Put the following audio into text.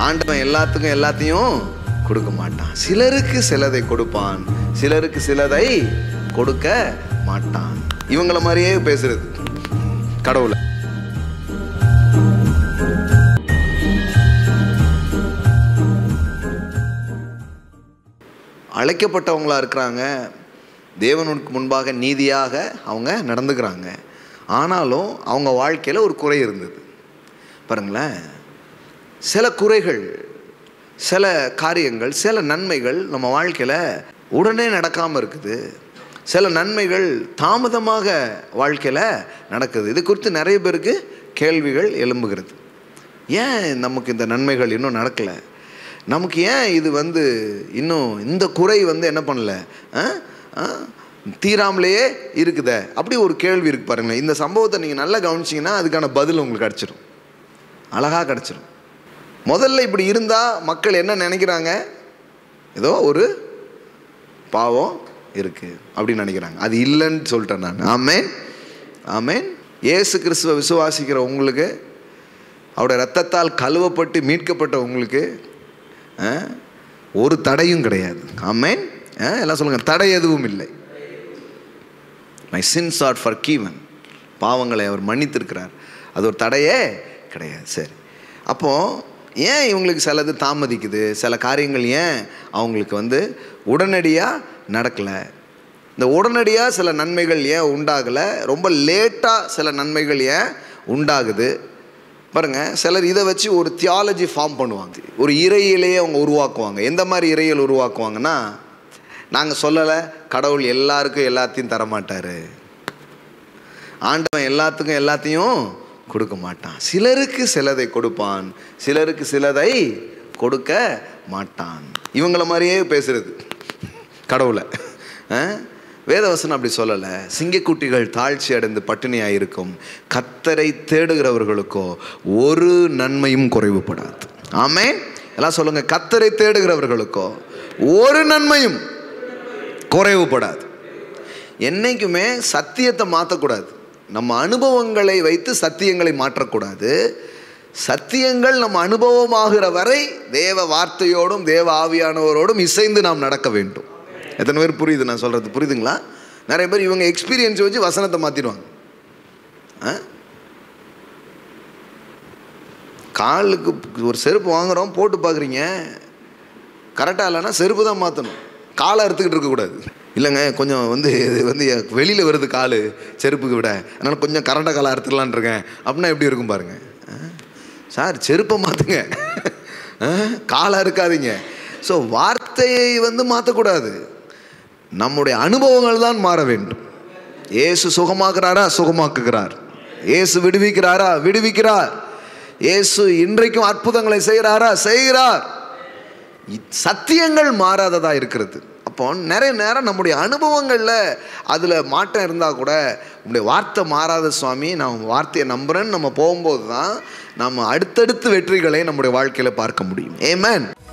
ஆண்டவன் எல்லாத்துக்கும் எல்லாத்தையும் கொடுக்க மாட்டான் சிலருக்கு சிலதை கொடுப்பான் சிலருக்கு சிலதை கொடுக்க மாட்டான் இவங்கள மாதிரியே பேசுறது கடவுளை அழைக்கப்பட்டவங்களா இருக்கிறாங்க தேவனுக்கு முன்பாக நீதியாக அவங்க நடந்துக்கிறாங்க ஆனாலும் அவங்க வாழ்க்கையில் ஒரு குறை இருந்தது பாருங்களேன் சில குறைகள் சில காரியங்கள் சில நன்மைகள் நம்ம வாழ்க்கையில் உடனே நடக்காமல் இருக்குது சில நன்மைகள் தாமதமாக வாழ்க்கையில் நடக்குது இது குறித்து நிறைய பேருக்கு கேள்விகள் எழும்புகிறது ஏன் நமக்கு இந்த நன்மைகள் இன்னும் நடக்கலை நமக்கு ஏன் இது வந்து இன்னும் இந்த குறை வந்து என்ன பண்ணல ஆ? ஆ? தீராமலேயே இருக்குதே அப்படி ஒரு கேள்வி இருக்கு பாருங்களேன் இந்த சம்பவத்தை நீங்கள் நல்லா கவனிச்சிங்கன்னா அதுக்கான பதில் உங்களுக்கு கிடச்சிரும் அழகாக கிடச்சிரும் முதல்ல இப்படி இருந்தால் மக்கள் என்ன நினைக்கிறாங்க ஏதோ ஒரு பாவம் இருக்குது அப்படின்னு நினைக்கிறாங்க அது இல்லைன்னு சொல்லிட்டேன் நான் ஆமேன் ஆமேன் இயேசு கிறிஸ்துவ விசுவாசிக்கிற உங்களுக்கு அவருடைய ரத்தத்தால் கழுவப்பட்டு மீட்கப்பட்ட உங்களுக்கு ஆ, ஒரு தடையும் கிடையாது ஆமேன் ஆ, எல்லாம் சொல்லுங்கள் தடை எதுவும் இல்லை my sins are forgiven பாவங்களை அவர் மன்னித்திருக்கிறார் அது ஒரு தடையே கிடையாது சரி அப்போது ஏன் இவங்களுக்கு சிலது தாமதிக்குது சில காரியங்கள் ஏன் அவங்களுக்கு வந்து உடனடியாக நடக்கலை இந்த உடனடியாக சில நன்மைகள் ஏன் உண்டாகலை ரொம்ப லேட்டாக சில நன்மைகள் ஏன் உண்டாகுது பாருங்க சிலர் இதை வச்சு ஒரு தியாலஜி ஃபார்ம் பண்ணுவாங்க ஒரு இறையிலேயே அவங்க உருவாக்குவாங்க எந்த மாதிரி இறையியல் உருவாக்குவாங்கன்னா நாங்கள் சொல்லலை கடவுள் எல்லாருக்கும் எல்லாத்தையும் தரமாட்டார் ஆண்டவன் எல்லாத்துக்கும் எல்லாத்தையும் கொடுக்க மாட்டான் சிலருக்கு சிலதை கொடுப்பான் சிலருக்கு சிலதை கொடுக்க மாட்டான் இவங்கள மாதிரியே பேசுறது கடவுளை ஆ? வேதவசனம் அப்படி சொல்லலை சிங்கக்குட்டிகள் தாழ்ச்சி அடைந்து பட்டினியாக இருக்கும் கத்தரை தேடுகிறவர்களுக்கோ ஒரு நன்மையும் குறைவுபடாது ஆமே எல்லாம் சொல்லுங்க கத்தரை தேடுகிறவர்களுக்கோ ஒரு நன்மையும் குறைவுபடாது என்னைக்குமே சத்தியத்தை மாற்றக்கூடாது நம்ம அனுபவங்களை வைத்து சத்தியங்களை மாற்றக்கூடாது சத்தியங்கள் நம்ம அனுபவமாகிற வரை தேவ வார்த்தையோடும் தேவ ஆவியானவரோடும் இசைந்து நாம் நடக்க வேண்டும் எத்தனை பேர் புரியுது நான் சொல்கிறது புரியுதுங்களா நிறைய பேர் இவங்க எக்ஸ்பீரியன்ஸ் வச்சு வசனத்தை மாற்றிடுவாங்க ஆ காலுக்கு ஒரு செருப்பு வாங்குறோம் போட்டு பார்க்குறீங்க கரெக்டாக இல்லைன்னா செருப்பு தான் மாற்றணும் காலை அறுத்துக்கிட்டு இருக்கக்கூடாது இல்லைங்க கொஞ்சம் வந்து இது வந்து வெளியில் வருது கால் செருப்புக்கு விட அதனால் கொஞ்சம் கரண்ட்டாக காலை அறுத்துக்கலான் இருக்கேன் அப்படின்னா எப்படி இருக்கும் பாருங்க ஆ? சார் செருப்பை மாற்றுங்க காலை அறுக்காதீங்க ஸோ வார்த்தையை வந்து மாற்றக்கூடாது நம்முடைய அனுபவங்கள் தான் மாற வேண்டும் இயேசு சுகமாக்குறாரா சுகமாக்குகிறார் இயேசு விடுவிக்கிறாரா விடுவிக்கிறார் இயேசு இன்றைக்கும் அற்புதங்களை செய்கிறாரா செய்கிறார் இ- சத்தியங்கள் மாறாததா இருக்கிறது அப்போ நிறைய நேரம் நம்முடைய அனுபவங்களில் அதில் மாற்றம் இருந்தால் கூட உங்களுடைய வார்த்தை மாறாத சுவாமி நான் உங்க வார்த்தையை நம்புகிறேன்னு நம்ம போகும்போது தான் நம்ம அடுத்தடுத்து வெற்றிகளை நம்முடைய வாழ்க்கையில் பார்க்க முடியும் ஏமேன்